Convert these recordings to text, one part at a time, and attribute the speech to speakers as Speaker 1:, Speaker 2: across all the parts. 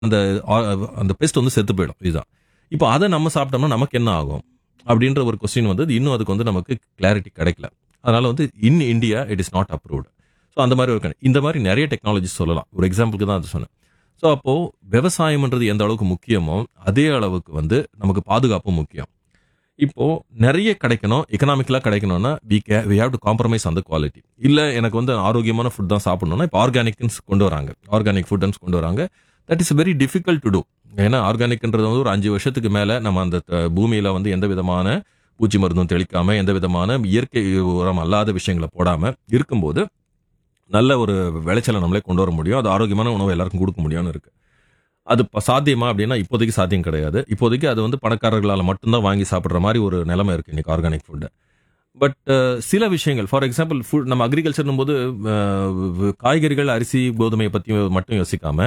Speaker 1: அந்த ஆ- அந்த பெஸ்ட் வந்து செத்து போயிடும் இதுதான் இப்போ அதை நம்ம சாப்பிட்டோம்னா நமக்கு என்ன ஆகும் அப்படின்ற ஒரு கொஸ்டின் வந்து இன்னும் அதுக்கு வந்து நமக்கு கிளாரிட்டி கிடைக்கல அதனால வந்து in India it is not approved so அந்த மாதிரி ஒரு இந்த மாதிரி நிறைய டெக்னாலஜி சொல்லலாம் ஒரு எக்ஸாம்பிளுக்கு தான் அது சொன்னேன் ஸோ அப்போ விவசாயம்ன்றது எந்த அளவுக்கு முக்கியமோ அதே அளவுக்கு வந்து நமக்கு பாதுகாப்பும் முக்கியம் இப்போ நிறைய கிடைக்கணும் எக்கனாமிக்கலாக கிடைக்கணும்னா வி கே வி ஹேவ் டு காம்ப்ரமைஸ் அந்த குவாலிட்டி இல்லை எனக்கு வந்து ஆரோக்கியமான ஃபுட் தான் சாப்பிடணும்னா இப்போ ஆர்கானிக்ஸ் கொண்டு வராங்க ஆர்கானிக் ஃபுட்ஸ் கொண்டு வராங்க that is very difficult to do ஏன்னா ஆர்கானிக்ன்றது வந்து ஒரு அஞ்சு வருஷத்துக்கு மேலே நம்ம அந்த த- பூமியில வந்து எந்த விதமான பூச்சி மருந்தும் தெளிக்காம எந்த விதமான இயற்கை உரம் அல்லாத விஷயங்களை போடாம இருக்கும்போது நல்ல ஒரு விளைச்சலை நம்மளே கொண்டு வர முடியும் அது ஆரோக்கியமான உணவு எல்லாருக்கும் கொடுக்க முடியும்னு இருக்கு அது இப்ப சாத்தியமா அப்படின்னா இப்போதைக்கு சாத்தியம் கிடையாது இப்போதைக்கு அது வந்து பணக்காரர்களால் மட்டும்தான் வாங்கி சாப்பிட்ற மாதிரி ஒரு நிலைமை இருக்கு இன்னைக்கு ஆர்கானிக் ஃபுட்டு பட் சில விஷயங்கள் ஃபார் எக்ஸாம்பிள் ஃபுட் நம்ம அக்ரிகல்ச்சர்னும் போது அஹ், காய்கறிகள் அரிசி கோதுமையை பற்றி மட்டும் யோசிக்காம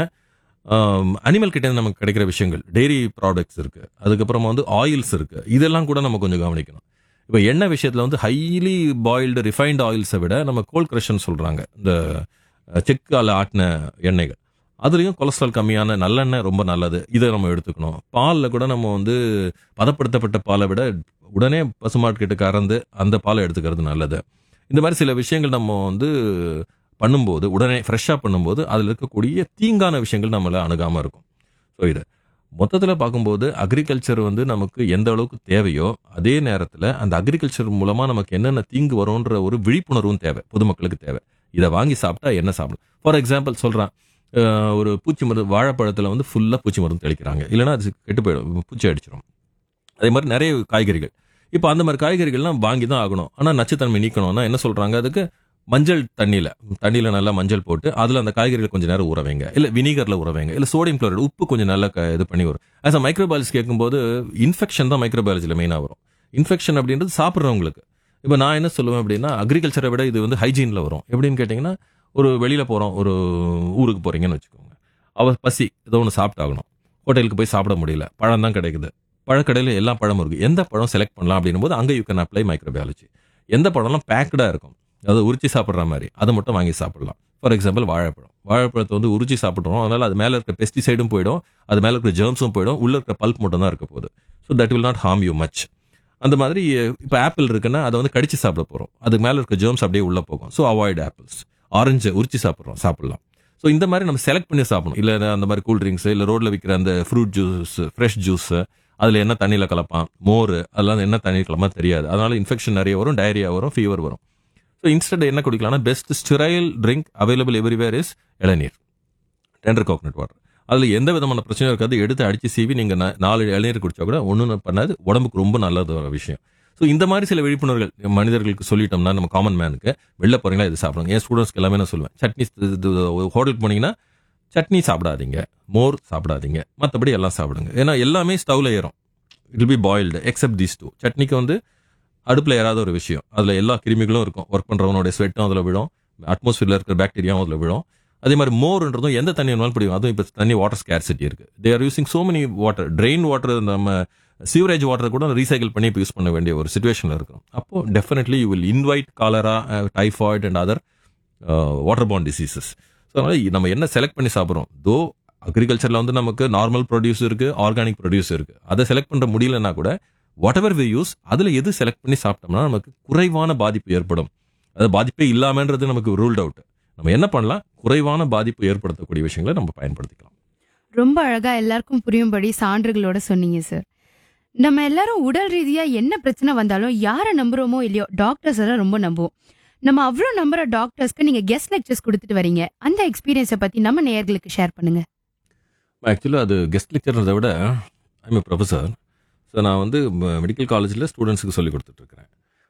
Speaker 1: அனிமல் கிட்ட இருந்து நமக்கு கிடைக்கிற விஷயங்கள் டெய்ரி ப்ராடக்ட்ஸ் இருக்கு அதுக்கப்புறமா வந்து ஆயில்ஸ் இருக்கு இதெல்லாம் கூட நம்ம கொஞ்சம் கவனிக்கணும் இப்போ எண்ணெய் விஷயத்துல வந்து ஹைலி பாயில்டு ரிஃபைன்ட் ஆயில்ஸை விட நம்ம கோல்ட் க்ரஷன் சொல்றாங்க இந்த அஹ், செக்கால ஆட்டின எண்ணெய்கள் அதுலேயும் கொலஸ்ட்ரால் கம்மியான நல்லெண்ணெய் ரொம்ப நல்லது இதை நம்ம எடுத்துக்கணும் பாலில் கூட நம்ம வந்து பதப்படுத்தப்பட்ட பாலை விட உடனே பசுமாட்கிட்ட கறந்து அந்த பாலை எடுத்துக்கிறது நல்லது இந்த மாதிரி சில விஷயங்கள் நம்ம வந்து பண்ணும்போது உடனே ஃப்ரெஷ்ஷாக பண்ணும்போது அதில் இருக்கக்கூடிய தீங்கான விஷயங்கள் நம்மளை அணுகாமல் இருக்கும் ஸோ இது மொத்தத்தில் பார்க்கும்போது அக்ரிகல்ச்சர் வந்து நமக்கு எந்த அளவுக்கு தேவையோ அதே நேரத்தில் அந்த அக்ரிகல்ச்சர் மூலமாக நமக்கு என்னென்ன தீங்கு வரும்ன்ற ஒரு விழிப்புணர்வும் தேவை பொதுமக்களுக்கு தேவை இதை வாங்கி சாப்பிட்டா என்ன சாப்பிடலாம் ஃபார் எக்ஸாம்பிள் சொல்கிறேன் ஒரு பூச்சி மருந்து வாழைப்பழத்தில் வந்து ஃபுல்லாக பூச்சி மருந்து தெளிக்கிறாங்க இல்லைன்னா அது கெட்டு போயிடும் பூச்சி அடிச்சிடும் அதே மாதிரி நிறைய காய்கறிகள் இப்போ அந்த மாதிரி காய்கறிகள்லாம் வாங்கி தான் ஆகணும் ஆனால் நச்சுத்தன்மை நீக்கணும்னா என்ன சொல்கிறாங்க அதுக்கு மஞ்சள் தண்ணியில் தண்ணியில் நல்லா மஞ்சள் போட்டு அதில் அந்த காய்கறிகள் கொஞ்சம் நேரம் ஊற வைங்க இல்லை வினிகரில் ஊற வைங்க இல்லை சோடியம் குளோரைடு உப்பு கொஞ்சம் நல்லா க- இது பண்ணி வரும் ஆஸ் அ மைக்ரோபயாலஜி கேட்கும்போது இன்ஃபெக்ஷன் தான் மைக்ரோபயாலஜியில் மெயினாக வரும் இன்ஃபெக்ஷன் அப்படின்றது சாப்பிட்றவங்களுக்கு இப்போ நான் என்ன சொல்லுவேன் அப்படின்னா அக்ரிகல்ச்சரை விட இது வந்து ஹைஜீனில் வரும் எப்படின்னு கேட்டிங்கன்னா ஒரு வெளியில் போகிறோம் ஒரு ஊருக்கு போகிறீங்கன்னு வச்சுக்கோங்க அவ பசி ஏதோ ஒன்று சாப்பிட்டாகணும் ஹோட்டலுக்கு போய் சாப்பிட முடியல பழம் தான் கிடைக்குது பழக்கடையில் எல்லா பழமும் இருக்குது எந்த பழம் செலக்ட் பண்ணலாம் அப்படின்னும் போது அங்கே யூ கேன் அப்ளை மைக்ரோபயாலஜி எந்த பழம்லாம் பேக்கடாக இருக்கும் அது உரிச்சு சாப்பிட்ற மாதிரி அதை மட்டும் வாங்கி சாப்பிடலாம் ஃபார் எக்ஸாம்பிள் வாழைப்பழம் வாழைப்பழத்தை வந்து உரிச்சு சாப்பிட்றோம் அதனால அது மேலே இருக்க பெஸ்டிசைடும் போயிடும் அது மேலே இருக்கிற ஜெர்ம்ஸும் போயிடும் உள்ள இருக்கிற பல்ப் மட்டும் தான் இருக்க போகுது so that will not harm you much அந்த மாதிரி இப்போ ஆப்பிள் இருக்குன்னா அதை வந்து கடிச்சு சாப்பிட போகிறோம் அதுக்கு மேலே இருக்க ஜெர்ம்ஸ் அப்படியே உள்ளே போகும் ஸோ அவாய்ட் ஆப்பிள்ஸ் ஆரஞ்சு உரிச்சு சாப்பிட்றோம் சாப்பிடலாம் ஸோ இந்த மாதிரி நம்ம செலக்ட் பண்ணி சாப்பிடணும் இல்லை அந்த மாதிரி கூல் ட்ரிங்க்ஸ் இல்லை ரோட்டில் விற்கிற அந்த ஃப்ரூட் ஜூஸ் ஃப்ரெஷ் ஜூஸ் அதில் என்ன தண்ணியில் கலப்பான் மோர் அதெல்லாம் என்ன தண்ணியில் கலப்பான் தெரியாது அதனால இன்ஃபெக்ஷன் நிறைய வரும் டயரியா வரும் ஃபீவர் வரும் ஸோ இன்ஸ்டன்ட் என்ன குடிக்கலாம்னா best sterile drink available everywhere is ilaneer tender coconut water அதில் எந்த விதமான பிரச்சனையும் இருக்காது எடுத்து அடிச்சு சீவி நீங்கள் நாலு இளநீர் குடிச்சா கூட ஒன்றும் பண்ணாது உடம்புக்கு ரொம்ப நல்லது ஒரு விஷயம் ஸோ இந்த மாதிரி சில விழிப்புணர்வுகள் மனிதர்களுக்கு சொல்லிட்டோம்னா நம்ம காமன் மேனுக்கு வெளில போறீங்களா இது சாப்பிடுங்க என் ஸ்டூடெண்ட்ஸ்க்கு எல்லாமே நான் சொல்லுவேன் சட்னி ஹோட்டலுக்கு போனீங்கன்னா சட்னி சாப்பிடாதீங்க மோர் சாப்பிடாதீங்க மற்றபடி எல்லாம் சாப்பிடுங்க ஏன்னா எல்லாமே ஸ்டவ்ல ஏறும் it be boiled except these two சட்னிக்கு வந்து அடுப்பில் ஏறாத ஒரு விஷயம் அதில் எல்லா கிருமிகளும் இருக்கும் ஒர்க் பண்ணுறவனுடைய ஸ்வெட்டும் அதில் விழும் அட்மாஸ்பியரில் இருக்கிற பாக்டீரியாவும் அதில் விழும் அதே மாதிரி மோர்ன்றதும் எந்த தண்ணி வேணாலும் பிடிக்கும் அதுவும் இப்போ தண்ணி வாட்டர் ஸ்கேர்சிட்டி இருக்கு they are using so many water drain water நம்ம சீவரேஜ் வாட்டர் கூட ரீசைக்கிள் பண்ணி இப்போ யூஸ் பண்ண வேண்டிய ஒரு சுச்சுவேஷனில் இருக்கும் அப்போ definitely you will invite cholera typhoid and other water பாண்ட் டிசீசஸ் ஸோ அதனால நம்ம என்ன செலக்ட் பண்ணி சாப்பிட்றோம் தோ அக்ரிகல்ச்சரில் வந்து நமக்கு நார்மல் ப்ரொடியூஸ் இருக்கு ஆர்கானிக் ப்ரொடியூஸ் இருக்கு அதை செலக்ட் பண்ண முடியலன்னா கூட வாட் எவர் வி யூஸ் அதில் எது செலக்ட் பண்ணி சாப்பிட்டோம்னா நமக்கு குறைவான பாதிப்பு ஏற்படும் அது பாதிப்பே இல்லாமன்றது நமக்கு ரூல்ட் அவுட் நம்ம என்ன பண்ணலாம் குறைவான பாதிப்பு ஏற்படுத்தக்கூடிய விஷயங்களை நம்ம பயன்படுத்திக்கலாம்
Speaker 2: ரொம்ப அழகா எல்லாருக்கும் புரியும்படி சான்றுகளோட சொன்னீங்க சார் நம்ம எல்லாரும் உடல் ரீதியா என்ன பிரச்சனை வந்தாலும் யாரை நம்புறோமோ இல்லையோ டாக்டர்ஸ் எல்லாம் ரொம்ப நம்புவோம் நம்ம அவ்வளோ நம்புற டாக்டர்ஸ்க்கு நீங்க கெஸ்ட் லெக்சர்ஸ் கொடுத்துட்டு வரீங்க அந்த எக்ஸ்பீரியன்ஸை பத்தி நம்ம நேயர்களுக்கு ஷேர் பண்ணுங்க
Speaker 1: ஆக்சுவலாக அது கெஸ்ட் லெக்சர்ன்றதை விட ஐம் ஏ ப்ரொஃபஸர் ஸோ நான் வந்து மெடிக்கல் காலேஜில் ஸ்டூடெண்ட்ஸுக்கு சொல்லி கொடுத்துட்ருக்கிறேன்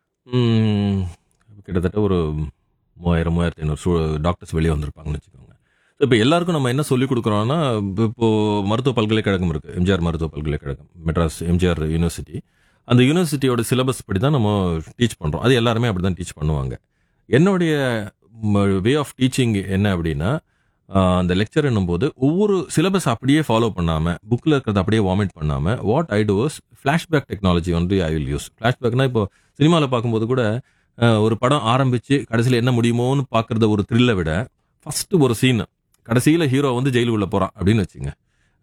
Speaker 1: கிட்டத்தட்ட ஒரு மூவாயிரம் மூவாயிரத்தி ஐநூறு டாக்டர்ஸ் வெளியே வந்திருப்பாங்கன்னு வச்சுக்கோங்க ஸோ இப்போ எல்லாருக்கும் நம்ம என்ன சொல்லி கொடுக்குறோம்னா இப்போ மருத்துவ பல்கலைக்கழகம் இருக்குது எம்ஜிஆர் மருத்துவ பல்கலைக்கழகம் மெட்ராஸ் எம்ஜிஆர் யூனிவர்சிட்டி அந்த யூனிவர்சிட்டியோட சிலபஸ் படி தான் நம்ம டீச் பண்ணுறோம் அது எல்லாருமே அப்படி தான் டீச் பண்ணுவாங்க என்னுடைய வே ஆஃப் டீச்சிங் என்ன அப்படின்னா ஆஹ் அந்த லெக்சர் போது ஒவ்வொரு சிலபஸ் அப்படியே ஃபாலோ பண்ணாமல் புக்கில் இருக்கிறத அப்படியே வாமிட் பண்ணாமல் what I does flashback technology வந்து ஐ வில் யூஸ் ஃப்ளாஷ்பேக்னா இப்போ சினிமாவில் பார்க்கும்போது கூட ஆஹ் ஒரு படம் ஆரம்பித்து கடைசியில் என்ன முடியுமோன்னு பார்க்குறத ஒரு த்ரில்லை விட ஃபஸ்ட்டு ஒரு சீன் கடைசியில் ஹீரோ வந்து ஜெயிலுக்குள்ளே போகிறான் அப்படின்னு வச்சுங்க